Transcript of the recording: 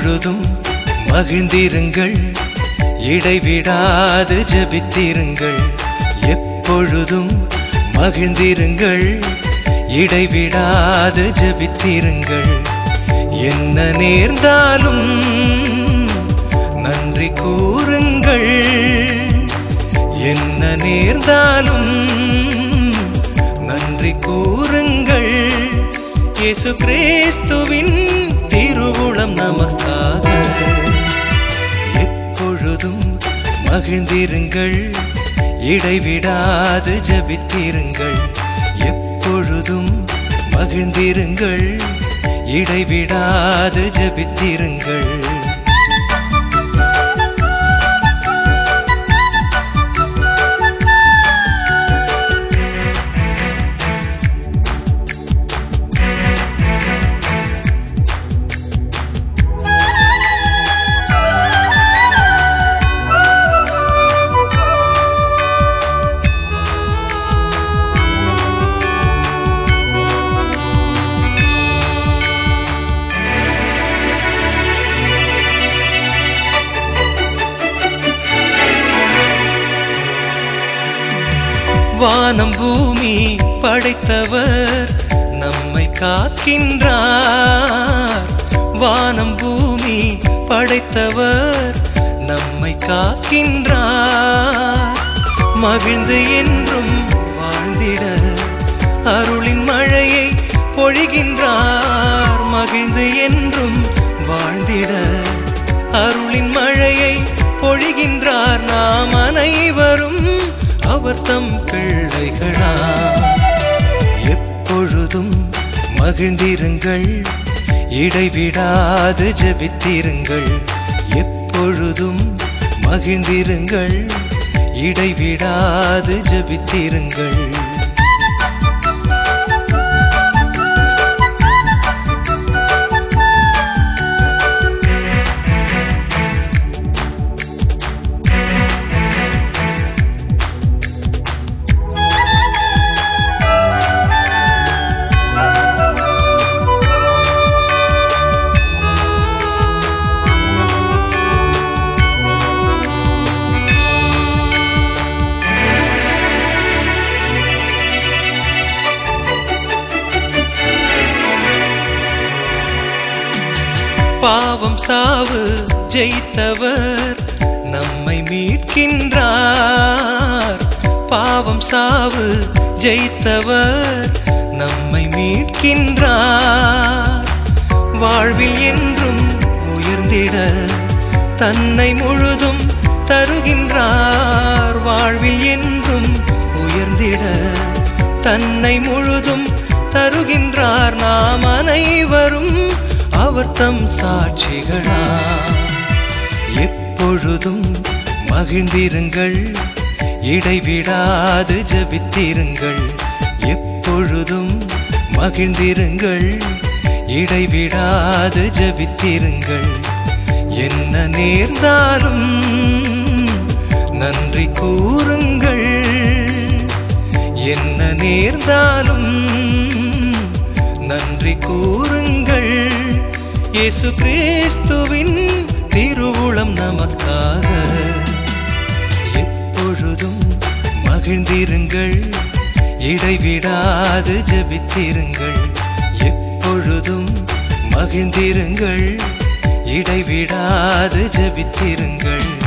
எப்பொழுதும் மகிழ்ந்திருங்கள் இடைவிடாது ஜெபித்திருங்கள் எப்பொழுதும் மகிழ்ந்திருங்கள் இடைவிடாது ஜெபித்திருங்கள் என்ன நேர்ந்தாலும் நன்றி கூறுங்கள் என்ன நேர்ந்தாலும் நன்றி கூறுங்கள் இயேசு கிறிஸ்துவின் திருவுளம் நமக்காக எப்பொழுதும் மகிழ்ந்திருங்கள் இடைவிடாது ஜெபித்திருங்கள் எப்பொழுதும் மகிழ்ந்திருங்கள் இடைவிடாது ஜெபித்திருங்கள் வானம் பூமி படைத்தவர் நம்மை காக்கின்றார் வானம் பூமி படைத்தவர் நம்மை காக்கின்றார் மகிழ்ந்து என்றும் வாழ்ந்திட அருளின் மழையை பொழிகின்றார் மகிழ்ந்து என்றும் வாழ்ந்திட அருளின் மழையை பொழிகின்றார் நாம் அனைவரும் அவர் தம் பிள்ளைகளா எப்பொழுதும் மகிழ்ந்திருங்கள் இடைவிடாது ஜெபித்திருங்கள் எப்பொழுதும் மகிழ்ந்திருங்கள் இடைவிடாது ஜெபித்திருங்கள் பாவம் சாவு ஜெயித்தவர் நம்மை மீட்கின்றார் பாவம் சாவு ஜெயித்தவர் நம்மை மீட்கின்றார் வாழ்வில் என்றும் உயர்ந்திட தன்னை முழுதும் தருகின்றார் வாழ்வில் என்றும் உயர்ந்திட தன்னை முழுதும் தருகின்றார் நாம் அனைவரும் அவர் தம் சாட்சிகளா எப்பொழுதும் மகிழ்ந்திருங்கள் இடைவிடாது ஜெபித்திருங்கள் எப்பொழுதும் மகிழ்ந்திருங்கள் இடைவிடாது ஜெபித்திருங்கள் என்ன நேர்ந்தாலும் நன்றி கூறுங்கள் என்ன நேர்ந்தாலும் நன்றி கூறுங்கள் இயேசு கிறிஸ்துவின் திருவுளம் நமக்காக எப்பொழுதும் மகிழ்ந்திருங்கள் இடைவிடாது ஜெபித்திருங்கள் எப்பொழுதும் மகிழ்ந்திருங்கள் இடைவிடாது ஜெபித்திருங்கள்